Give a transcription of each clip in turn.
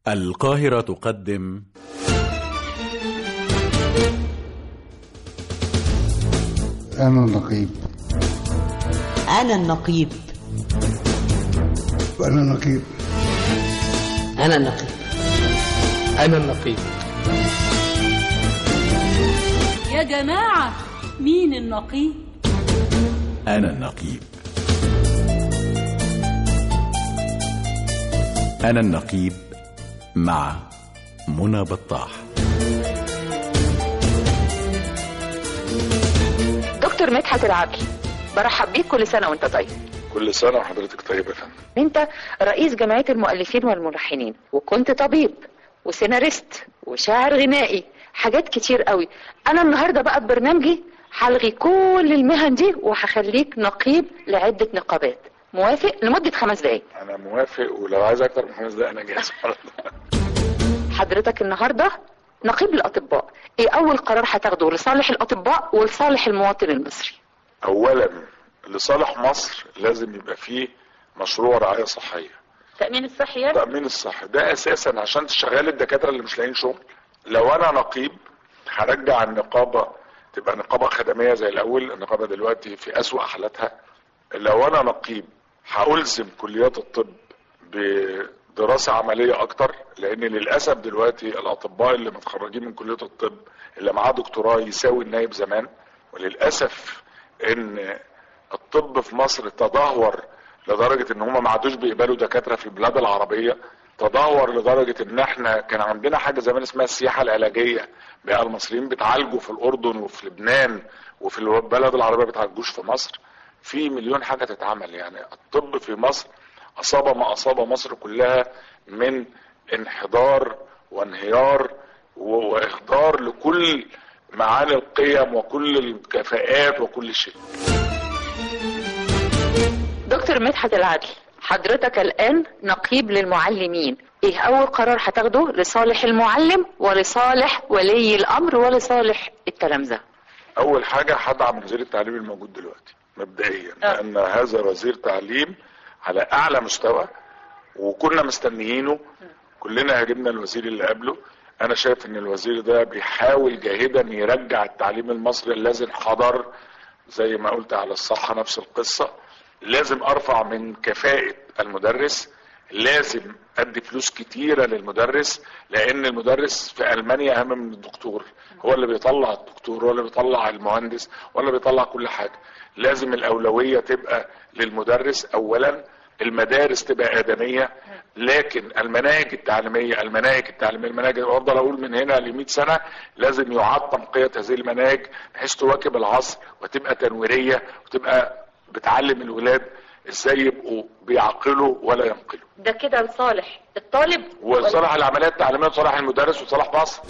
القاهرة تقدم أنا النقيب أنا النقيب أنا النقيب أنا النقيب أنا النقيب يا جماعة مين النقيب؟ أنا النقيب أنا النقيب مع منى بطاح دكتور مدحت العدل برحب بيك كل سنة وانت طيب كل سنة وحضرتك طيبة يا فندم انت رئيس جمعية المؤلفين والملحنين وكنت طبيب وسيناريست وشاعر غنائي حاجات كتير قوي انا النهاردة بقى ببرنامجي هلغي كل المهن دي وهخليك نقيب لعدة نقابات موافق لمدة خمس دقايق أنا موافق ولو عايز أكتر من خمس دقايق أنا جاهز حضرتك النهاردة نقيب الأطباء ايه أول قرار هتاخده لصالح الأطباء ولصالح المواطن المصري أولا لصالح مصر لازم يبقى فيه مشروع رعاية صحية التأمين الصحي التأمين الصحي ده أساسا عشان تشغل الدكاترة اللي مش لاقيين شغل لو أنا نقيب هرجع النقابة تبقى نقابة خدمية زي الأول النقابة دلوقتي في أسوأ حالاتها لو أنا نقيب هألزم كليات الطب بدراسة عملية أكتر لأن للأسف دلوقتي الأطباء اللي متخرجين من كلية الطب اللي معاه دكتوراه يساوي النايب زمان وللأسف إن الطب في مصر تدهور لدرجة إن هم ما عادوش بيقبلوا دكاترة في البلاد العربية تدهور لدرجة إن إحنا كان عندنا حاجة زمان اسمها السياحة العلاجية بقى المصريين بيتعالجوا في الأردن وفي لبنان وفي البلد العربية بيتعالجوش في مصر في مليون حاجة تتعمل يعني الطب في مصر أصاب ما أصاب مصر كلها من انحدار وانهيار و- وإخضار لكل معاني القيم وكل الكفاءات وكل شيء دكتور مدحت العدل حضرتك الآن نقيب للمعلمين ايه أول قرار هتاخده لصالح المعلم ولصالح ولي الأمر ولصالح التلامذة أول حاجة هدعم وزير التعليم الموجود دلوقتي مبدئيا آه. لأن هذا وزير تعليم على أعلى مستوى وكنا مستنيينه كلنا هاجمنا الوزير اللي قبله أنا شايف إن الوزير ده بيحاول جاهدا يرجع التعليم المصري الذي انحدر زي ما قلت على الصحة نفس القصة لازم أرفع من كفاءة المدرس لازم ادي فلوس كتيرة للمدرس لان المدرس في المانيا اهم من الدكتور هو اللي بيطلع الدكتور هو اللي بيطلع المهندس هو اللي بيطلع كل حاجة لازم الاولوية تبقى للمدرس اولا المدارس تبقى ادمية لكن المناهج التعليمية المناهج التعليمية المناهج افضل اقول من هنا ل 100 سنة لازم يعاد تنقية هذه المناهج بحيث تواكب العصر وتبقى تنويرية وتبقى بتعلم الولاد ازاي يبقوا بيعقلوا ولا ينقلوا ده كده لصالح الطالب وصالح العملية التعليمية وصالح المدرس وصالح مصر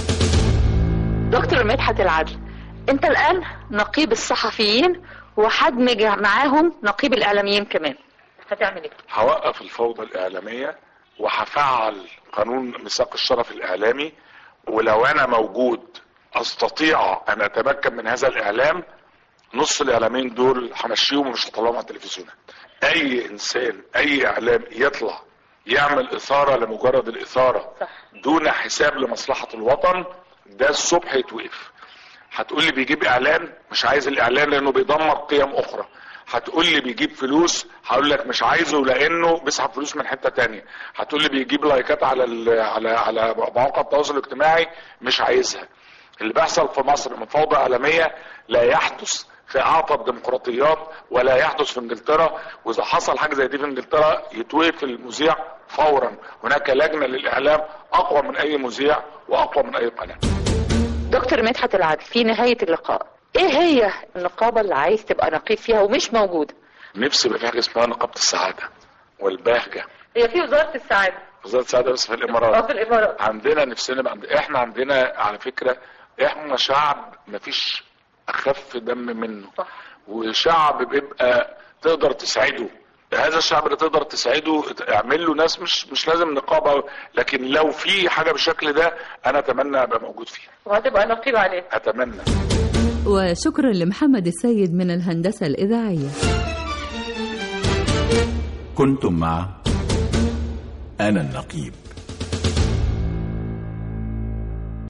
دكتور مدحت العدل انت الآن نقيب الصحفيين وهدمج معاهم نقيب الإعلاميين كمان هتعمل ايه؟ هوقف الفوضى الإعلامية وهفعل قانون ميثاق الشرف الإعلامي ولو أنا موجود أستطيع أن أتمكن من هذا الإعلام نص الإعلاميين دول همشيهم ومش هطلعهم على التلفزيونات أي إنسان أي إعلام يطلع يعمل إثارة لمجرد الإثارة صح. دون حساب لمصلحة الوطن ده الصبح يتوقف هتقول لي بيجيب اعلان مش عايز الاعلان لانه بيدمر قيم اخرى هتقول لي بيجيب فلوس هقول لك مش عايزه لانه بيسحب فلوس من حته تانية هتقول لي بيجيب لايكات على ال على على مواقع التواصل الاجتماعي مش عايزها اللي بيحصل في مصر من فوضى عالميه لا يحدث في اعطى الديمقراطيات ولا يحدث في انجلترا واذا حصل حاجه زي دي في انجلترا يتوقف المذيع فورا هناك لجنه للاعلام اقوى من اي مذيع واقوى من اي قناه دكتور مدحت العدل في نهاية اللقاء ايه هي النقابة اللي عايز تبقى نقيب فيها ومش موجودة نفسي يبقى في حاجه اسمها نقابه السعاده والبهجه هي في وزارة السعادة وزاره السعاده بس في اه الامارات في الإمارات عندنا نفسنا يبقى عند... احنا عندنا على فكره احنا شعب مفيش اخف دم منه صح. وشعب بيبقى تقدر تسعده هذا الشعب اللي تقدر تسعده اعمل له ناس مش مش لازم نقابه لكن لو في حاجه بالشكل ده انا اتمنى ابقى موجود فيها وهتبقى نقيب عليه اتمنى وشكرا لمحمد السيد من الهندسة الإذاعية كنتم مع أنا النقيب